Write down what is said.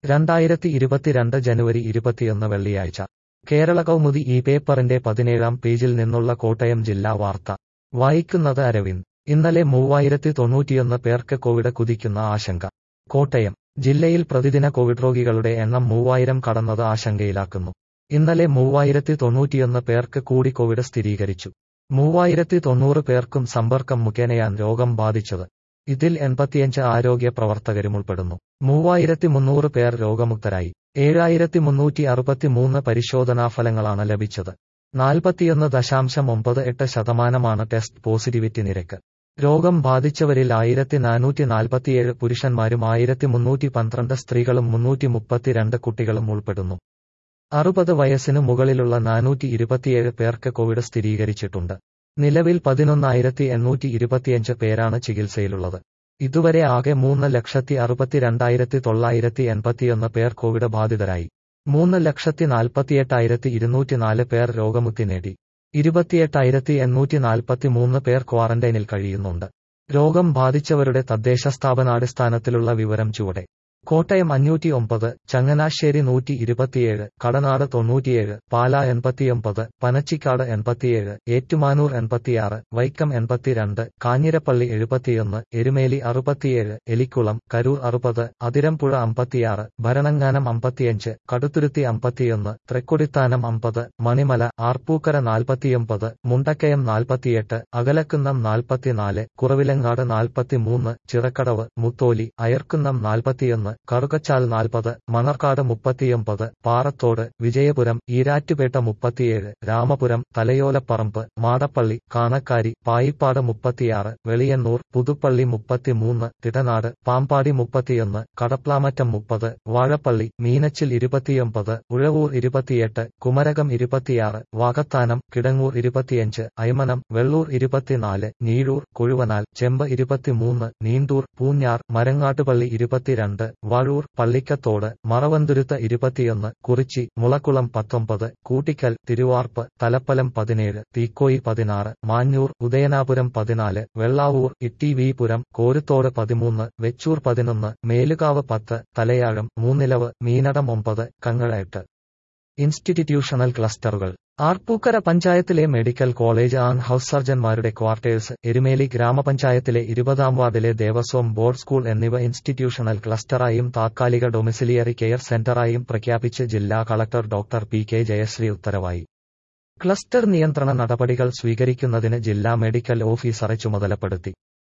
രണ്ടായിരത്തി ഇരുപത്തിരണ്ട് ജനുവരി ഇരുപത്തിയൊന്ന് വെള്ളിയാഴ്ച കേരള കൗമുദി ഈ പേപ്പറിന്റെ പതിനേഴാം പേജിൽ നിന്നുള്ള കോട്ടയം ജില്ലാ വാർത്ത വായിക്കുന്നത് അരവിന്ദ് ഇന്നലെ മൂവായിരത്തി തൊണ്ണൂറ്റിയൊന്ന് പേർക്ക് കോവിഡ് കുതിക്കുന്ന ആശങ്ക കോട്ടയം ജില്ലയിൽ പ്രതിദിന കോവിഡ് രോഗികളുടെ എണ്ണം മൂവായിരം കടന്നത് ആശങ്കയിലാക്കുന്നു ഇന്നലെ മൂവായിരത്തി തൊണ്ണൂറ്റിയൊന്ന് പേർക്ക് കൂടി കോവിഡ് സ്ഥിരീകരിച്ചു മൂവായിരത്തി തൊണ്ണൂറ് പേർക്കും സമ്പർക്കം മുഖേനയാൻ രോഗം ബാധിച്ചത് ഇതിൽ എൺപത്തിയഞ്ച് ആരോഗ്യ പ്രവർത്തകരും ഉൾപ്പെടുന്നു മൂവായിരത്തി മുന്നൂറ് പേർ രോഗമുക്തരായി ഏഴായിരത്തി മുന്നൂറ്റി അറുപത്തിമൂന്ന് പരിശോധനാഫലങ്ങളാണ് ലഭിച്ചത് നാൽപ്പത്തിയൊന്ന് ദശാംശം ഒമ്പത് എട്ട് ശതമാനമാണ് ടെസ്റ്റ് പോസിറ്റിവിറ്റി നിരക്ക് രോഗം ബാധിച്ചവരിൽ ആയിരത്തി നാനൂറ്റി നാൽപ്പത്തിയേഴ് പുരുഷന്മാരും ആയിരത്തി മുന്നൂറ്റി പന്ത്രണ്ട് സ്ത്രീകളും മുന്നൂറ്റി മുപ്പത്തിരണ്ട് കുട്ടികളും ഉൾപ്പെടുന്നു അറുപത് വയസ്സിനു മുകളിലുള്ള നാനൂറ്റി ഇരുപത്തിയേഴ് പേർക്ക് കോവിഡ് സ്ഥിരീകരിച്ചിട്ടുണ്ട് നിലവിൽ പതിനൊന്നായിരത്തി എണ്ണൂറ്റി ഇരുപത്തിയഞ്ച് പേരാണ് ചികിത്സയിലുള്ളത് ഇതുവരെ ആകെ മൂന്ന് ലക്ഷത്തി അറുപത്തിരണ്ടായിരത്തി തൊള്ളായിരത്തി എൺപത്തിയൊന്ന് പേർ കോവിഡ് ബാധിതരായി മൂന്ന് ലക്ഷത്തി നാൽപ്പത്തിയെട്ടായിരത്തി ഇരുന്നൂറ്റിനാല് പേർ രോഗമുക്തി നേടി ഇരുപത്തിയെട്ടായിരത്തി എണ്ണൂറ്റി നാൽപ്പത്തി മൂന്ന് പേർ ക്വാറന്റൈനിൽ കഴിയുന്നുണ്ട് രോഗം ബാധിച്ചവരുടെ തദ്ദേശ സ്ഥാപനാടിസ്ഥാനത്തിലുള്ള വിവരം ചുവടെ കോട്ടയം അഞ്ഞൂറ്റി ഒമ്പത് ചങ്ങനാശ്ശേരി നൂറ്റി ഇരുപത്തിയേഴ് കടനാട് തൊണ്ണൂറ്റിയേഴ് പാല എൺപത്തിയൊമ്പത് പനച്ചിക്കാട് എൺപത്തിയേഴ് ഏറ്റുമാനൂർ എൺപത്തിയാറ് വൈക്കം എൺപത്തിരണ്ട് കാഞ്ഞിരപ്പള്ളി എഴുപത്തിയൊന്ന് എരുമേലി അറുപത്തിയേഴ് എലിക്കുളം കരൂർ അറുപത് അതിരമ്പുഴ അമ്പത്തിയാറ് ഭരണങ്ങാനം അമ്പത്തിയഞ്ച് കടുത്തുരുത്തി അമ്പത്തിയൊന്ന് തൃക്കൊടിത്താനം അമ്പത് മണിമല ആർപ്പൂക്കര നാൽപ്പത്തിയൊമ്പത് മുണ്ടക്കയം നാൽപ്പത്തിയെട്ട് അകലക്കുന്നം നാൽപ്പത്തിനാല് കുറവിലങ്ങാട് നാൽപ്പത്തിമൂന്ന് ചിറക്കടവ് മുത്തോലി അയർക്കുന്നം നാൽപ്പത്തിയൊന്ന് കറുകച്ചാൽ നാൽപ്പത് മണർക്കാട് മുപ്പത്തിയൊമ്പത് പാറത്തോട് വിജയപുരം ഈരാറ്റുപേട്ട മുപ്പത്തിയേഴ് രാമപുരം തലയോലപ്പറമ്പ് മാടപ്പള്ളി കാണക്കാരി പായിപ്പാട് മുപ്പത്തിയാറ് വെളിയന്നൂർ പുതുപ്പള്ളി മുപ്പത്തിമൂന്ന് തിടനാട് പാമ്പാടി മുപ്പത്തിയൊന്ന് കടപ്ലാമറ്റം മുപ്പത് വാഴപ്പള്ളി മീനച്ചിൽ ഇരുപത്തിയൊമ്പത് ഉഴവൂർ ഇരുപത്തിയെട്ട് കുമരകം ഇരുപത്തിയാറ് വാകത്താനം കിടങ്ങൂർ ഇരുപത്തിയഞ്ച് അയ്മനം വെള്ളൂർ ഇരുപത്തിനാല് നീഴൂർ കൊഴുവനാൽ ചെമ്പ് ഇരുപത്തിമൂന്ന് നീണ്ടൂർ പൂഞ്ഞാർ മരങ്ങാട്ടുപള്ളി ഇരുപത്തിരണ്ട് വാഴൂർ പള്ളിക്കത്തോട് മറവന്തുരുത്ത് ഇരുപത്തിയൊന്ന് കുറിച്ചി മുളക്കുളം പത്തൊമ്പത് കൂട്ടിക്കൽ തിരുവാർപ്പ് തലപ്പലം പതിനേഴ് തീക്കോയി പതിനാറ് മാഞ്ഞൂർ ഉദയനാപുരം പതിനാല് വെള്ളാവൂർ ഇട്ടിവിപുരം കോരുത്തോട് പതിമൂന്ന് വെച്ചൂർ പതിനൊന്ന് മേലുകാവ് പത്ത് തലയാഴം മൂന്നിലവ് മീനടം ഒമ്പത് കങ്ങഴ എട്ട് ഇൻസ്റ്റിറ്റ്യൂഷണൽ ക്ലസ്റ്ററുകൾ ആർപ്പൂക്കര പഞ്ചായത്തിലെ മെഡിക്കൽ കോളേജ് ആൻഡ് ഹൌസ് സർജൻമാരുടെ ക്വാർട്ടേഴ്സ് എരുമേലി ഗ്രാമപഞ്ചായത്തിലെ ഇരുപതാം വാർഡിലെ ദേവസ്വം ബോർഡ് സ്കൂൾ എന്നിവ ഇൻസ്റ്റിറ്റ്യൂഷണൽ ക്ലസ്റ്ററായും താത്കാലിക ഡൊമിസിലിയറി കെയർ സെന്ററായും പ്രഖ്യാപിച്ച് ജില്ലാ collector doctor P K Jayasree ഉത്തരവായി ക്ലസ്റ്റർ നിയന്ത്രണ നടപടികൾ സ്വീകരിക്കുന്നതിന് ജില്ലാ മെഡിക്കൽ ഓഫീസറെ ചുമതലപ്പെടുത്തി